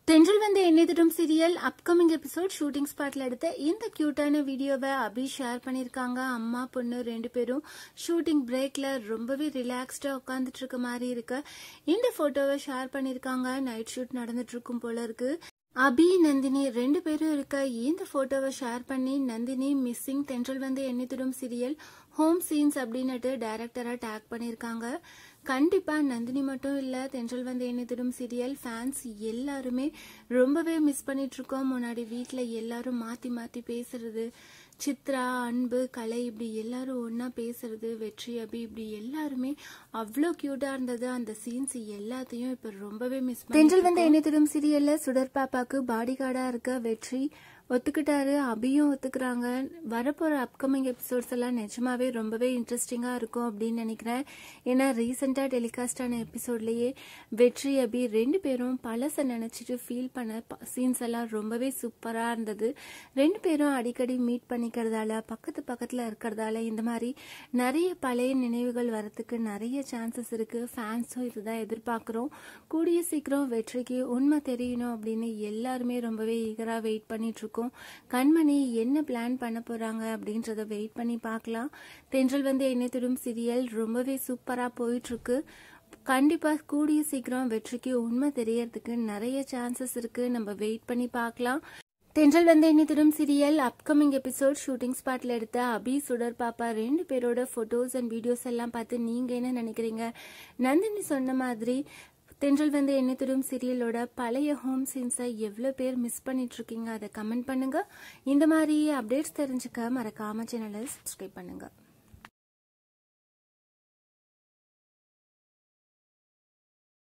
தென்றல் Vandhu Ennithidum serial upcoming episode shooting ஸ்பாட்ல எடுத்த இந்த கியூட்டான வீடியோவை அபி ஷேர் பண்ணிருக்காங்க அம்மா பொண்ணு ரெண்டு பேரும் ஷூட்டிங் பிரேக்ல ரொம்பவே ரிலாக்ஸ்டா உட்காந்துட்டு இருக்க மாதிரி இருக்கு இந்த போட்டோவை ஷேர் பண்ணிருக்காங்க நைட் ஷூட் நடந்துட்டு இருக்கும் போல இருக்கு அபி நந்தினி ரெண்டு பேரும் இருக்க இந்த போட்டோவை ஷேர் பண்ணி நந்தினி மிஸ்ஸிங் தென்றல் Vandhu Ennithidum serial home scenes அப்படின்னுட்டு டைரக்டரா டேக் பண்ணிருக்காங்க கண்டிப்பா நந்தினி மட்டும் இல்ல தென்றல் வந்து எண்ணித்திடும் சீரியல் ஃபேன்ஸ் எல்லாருமே ரொம்பவே மிஸ் பண்ணிட்டு இருக்கோம் முன்னாடி வீட்ல எல்லாரும் மாத்தி மாத்தி பேசுறது சித்ரா அன்பு கலை இப்படி எல்லாரும் ஒன்னா பேசுறது வெற்றி அபி இப்படி எல்லாருமே அவ்வளோ கியூட்டா இருந்தது அந்த சீன்ஸ் எல்லாத்தையும் இப்ப ரொம்பவே மிஸ் தென்றல் வந்து எண்ணித்திடும் சீரியல்ல சுடர் பாப்பாக்கு பாடி கார்டா இருக்க வெற்றி ஒத்துக்கிட்டாரு அபியும் ஒத்துக்கிறாங்க வரப்போற அப்கமிங் எபிசோட்ஸ் எல்லாம் நிஜமாவே ரொம்பவே இன்ட்ரெஸ்டிங்கா இருக்கும் அப்படின்னு நினைக்கிறேன் ஏன்னா ரீசெண்டா டெலிகாஸ்ட் ஆன எபிசோட்லயே வெற்றி அபி ரெண்டு பேரும் பழச நினைச்சிட்டு ஃபீல் பண்ண சீன்ஸ் எல்லாம் ரொம்பவே சூப்பரா இருந்தது ரெண்டு பேரும் அடிக்கடி மீட் பண்ணிக்கிறதால பக்கத்து பக்கத்துல இருக்கிறதால இந்த மாதிரி நிறைய பழைய நினைவுகள் வரத்துக்கு நிறைய சான்சஸ் இருக்கு ஃபேன்ஸும் இதுதான் எதிர்பார்க்கிறோம் கூடிய சீக்கிரம் வெற்றிக்கு உண்மை தெரியணும் அப்படின்னு எல்லாருமே ரொம்பவே ஈகரா வெயிட் பண்ணிட்டு இருக்கோம் கண்மணி என்ன பிளான் பண்ண போறாங்க அப்படின்றத வெயிட் பண்ணி பார்க்கலாம் தென்றல் வந்து எண்ணெத்திடும் சீரியல் ரொம்பவே சூப்பரா போயிட்டு இருக்கு கண்டிப்பா கூடிய சீக்கிரம் வெற்றிக்கு உண்மை தெரியறதுக்கு நிறைய சான்சஸ் இருக்கு நம்ம வெயிட் பண்ணி பார்க்கலாம் Thendral Vandhu Ennithidum serial upcoming episode shooting ஸ்பாட்ல எடுத்த அபி சுடர் பாப்பா ரெண்டு பேரோட போட்டோஸ் அண்ட் வீடியோஸ் எல்லாம் பார்த்து நீங்க என்ன நினைக்கிறீங்க நந்தினி சொன்ன மாதிரி தென்றல் வந்து எண்ணித்திடும் சீரியலோட பழைய ஹோம் சீன்ஸை எவ்வளோ பேர் மிஸ் பண்ணிட்டு இருக்கீங்க அதை கமெண்ட் பண்ணுங்க இந்த மாதிரி அப்டேட்ஸ் தெரிஞ்சுக்க மறக்காம சேனலை சப்ஸ்கிரைப் பண்ணுங்க